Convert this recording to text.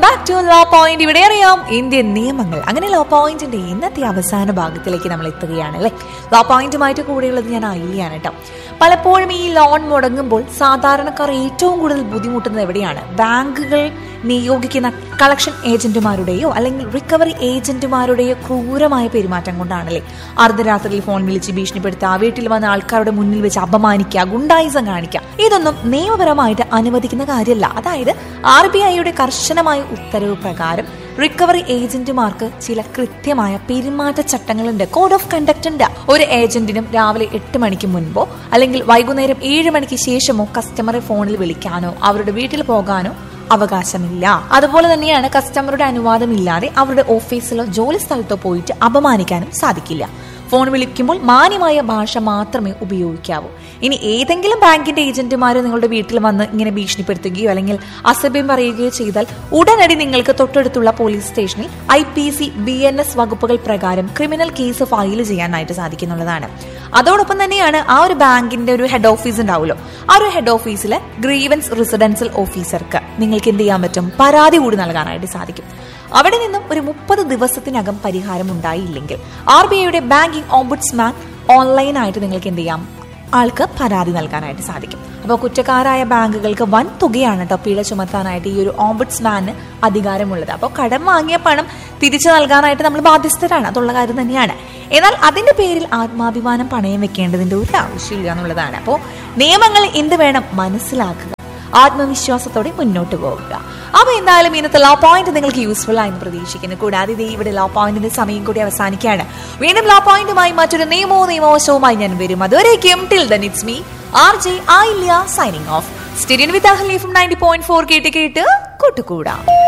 back to law point ഇവിടെ അറിയാം Indian നിയമങ്ങൾ അങ്ങനെ ലോ പോയിന്റിന്റെ ഇന്നത്തെ അവസാന ഭാഗത്തിലേക്ക് നമ്മൾ എത്തുകയാണ് അല്ലേ ലോ പോയിന്റുമായിട്ട് കൂടെയുള്ളത് ഞാൻ അയ്യാണ് കേട്ടോ പലപ്പോഴും ഈ ലോൺ മുടങ്ങുമ്പോൾ സാധാരണക്കാർ ഏറ്റവും കൂടുതൽ ബുദ്ധിമുട്ടുന്നത് എവിടെയാണ് ബാങ്കുകൾ നിയോഗിക്കുന്ന കളക്ഷൻ ഏജന്റുമാരുടെയോ അല്ലെങ്കിൽ റിക്കവറി ഏജന്റുമാരുടെയോ ക്രൂരമായ പെരുമാറ്റം കൊണ്ടാണല്ലേ അർദ്ധരാത്രിയിൽ ഫോൺ വിളിച്ച് ഭീഷണിപ്പെടുത്തുക വീട്ടിൽ വന്ന ആൾക്കാരുടെ മുന്നിൽ വെച്ച് അപമാനിക്കുക ഗുണ്ടായിസം കാണിക്കുക ഇതൊന്നും നിയമപരമായിട്ട് അനുവദിക്കുന്ന കാര്യമല്ല അതായത് ആർ ബി ഐയുടെ കർശനമായ ഉത്തരവ് പ്രകാരം റിക്കവറി ഏജന്റുമാർക്ക് ചില കൃത്യമായ പെരുമാറ്റ ചട്ടങ്ങളുണ്ട് കോഡ് ഓഫ് കണ്ടക്ട് ഉണ്ട് ഒരു ഏജന്റിനും രാവിലെ എട്ട് മണിക്ക് മുൻപോ അല്ലെങ്കിൽ വൈകുന്നേരം ഏഴ് മണിക്ക് ശേഷമോ കസ്റ്റമറെ ഫോണിൽ വിളിക്കാനോ അവരുടെ വീട്ടിൽ പോകാനോ അവകാശമില്ല അതുപോലെ തന്നെയാണ് കസ്റ്റമറുടെ അനുവാദമില്ലാതെ അവരുടെ ഓഫീസിലോ ജോലി സ്ഥലത്തോ പോയിട്ട് അപമാനിക്കാനും സാധിക്കില്ല ഫോൺ വിളിക്കുമ്പോൾ മാന്യമായ ഭാഷ മാത്രമേ ഉപയോഗിക്കാവൂ ഇനി ഏതെങ്കിലും ബാങ്കിന്റെ ഏജന്റുമാർ നിങ്ങളുടെ വീട്ടിൽ വന്ന് ഇങ്ങനെ ഭീഷണിപ്പെടുത്തുകയോ അല്ലെങ്കിൽ അസഭ്യം പറയുകയോ ചെയ്താൽ ഉടനടി നിങ്ങൾക്ക് തൊട്ടടുത്തുള്ള പോലീസ് സ്റ്റേഷനിൽ I P C B N S വകുപ്പുകൾ പ്രകാരം ക്രിമിനൽ കേസ് ഫയൽ ചെയ്യാനായിട്ട് സാധിക്കുന്നുള്ളതാണ് അതോടൊപ്പം തന്നെയാണ് ആ ഒരു ബാങ്കിന്റെ ഒരു ഹെഡ് ഓഫീസ് ഉണ്ടാവുമല്ലോ ആ ഒരു ഹെഡ് ഓഫീസിലെ ഗ്രീവൻസ് റെസിഡൻഷ്യൽ ഓഫീസർക്ക് നിങ്ങൾക്ക് എന്ത് ചെയ്യാൻ പറ്റും പരാതി കൂടി നൽകാനായിട്ട് സാധിക്കും അവിടെ നിന്നും ഒരു മുപ്പത് ദിവസത്തിനകം പരിഹാരം ഉണ്ടായില്ലെങ്കിൽ ആർ ബി ഐയുടെ ബാങ്കിംഗ് ഓംബുഡ്സ്മാൻ ഓൺലൈനായിട്ട് നിങ്ങൾക്ക് എന്ത് ചെയ്യാം ആൾക്ക് പരാതി നൽകാനായിട്ട് സാധിക്കും അപ്പോൾ കുറ്റക്കാരായ ബാങ്കുകൾക്ക് വൻ തുകയാണ് കേട്ടോ പിഴ ചുമത്താനായിട്ട് ഈ ഒരു ഓംബുഡ്സ്മാന് അധികാരമുള്ളത് അപ്പോൾ കടം വാങ്ങിയ പണം തിരിച്ചു നൽകാനായിട്ട് നമ്മൾ ബാധ്യസ്ഥരാണ് അതുള്ള കാര്യം തന്നെയാണ് എന്നാൽ അതിന്റെ പേരിൽ ആത്മാഭിമാനം പണയം വെക്കേണ്ടതിന്റെ ഒരു ആവശ്യമില്ല എന്നുള്ളതാണ് അപ്പോൾ നിയമങ്ങൾ എന്ത് വേണം മനസ്സിലാക്കുക ആത്മവിശ്വാസത്തോടെ മുന്നോട്ട് പോകുക അപ്പൊ എന്തായാലും ഇന്നത്തെ ലോ പോയിന്റ് നിങ്ങൾക്ക് യൂസ്ഫുൾ ആയെന്ന് പ്രതീക്ഷിക്കുന്നു കൂടാതെ ഇത് ഇവിടെ ലോ പോയിന്റിന്റെ സമയം കൂടി അവസാനിക്കുകയാണ് വീണ്ടും ലോ പോയിന്റുമായി മറ്റൊരു നിയമോ നിയമോശവുമായി ഞാൻ വരും അതുവരേക്കും till then it's me R J ഐ signing off stay tuned with Ahli from ninety point four കേട്ട് കേട്ട് കൂട്ടുകൂടാം